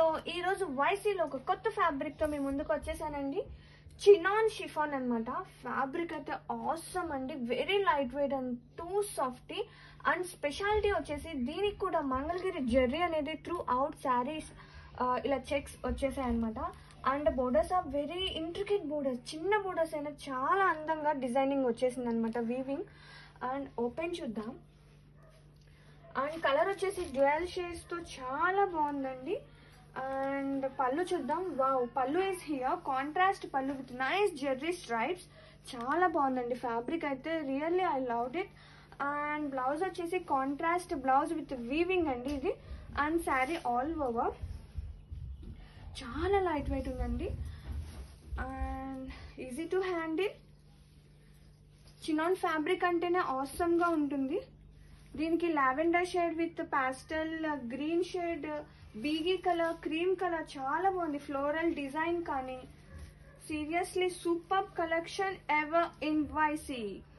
ఈ రోజు వైసీలో ఒక కొత్త ఫ్యాబ్రిక్ తో మీ ముందుకు వచ్చేసానండి చినాన్ షిఫాన్ అన్నమాట ఫ్యాబ్రిక్ అయితే ఆసమ్ అండి very light weight and too softy and speciality వచ్చేసి దీనికి కూడా మంగళగిరి జెర్రీ అనేది త్రూ అవుట్ శారీస్ ఇలా చెక్స్ వచ్చేసాయి అనమాట and borders are very intricate borders చిన్న బోర్డర్స్ అయినా చాలా అందంగా డిజైనింగ్ వచ్చేసింది అనమాట వీవింగ్ అండ్ ఓపెన్ చూద్దాం అండ్ కలర్ వచ్చేసి డ్యూయల్ షేడ్స్ తో చాలా బాగుందండి అండ్ పళ్ళు చూద్దాం wow pallu is here contrast pallu with nice Jerry stripes చాలా బాగుందండి ఫ్యాబ్రిక్ అయితే really I love it and blouse వచ్చేసి కాంట్రాస్ట్ బ్లౌజ్ విత్ వీవింగ్ అండి ఇది అండ్ శారీ ఆల్ ఓవర్ చాలా లైట్ వెయిట్ ఉందండి and easy to handle chinon fabric అంటేనే ఆసమ్గా ఉంటుంది దీనికి lavender shade with pastel green shade beige colour cream colour చాలా బాగుంది ఫ్లోరల్ డిజైన్ కానీ seriously super collection ever in వైసీ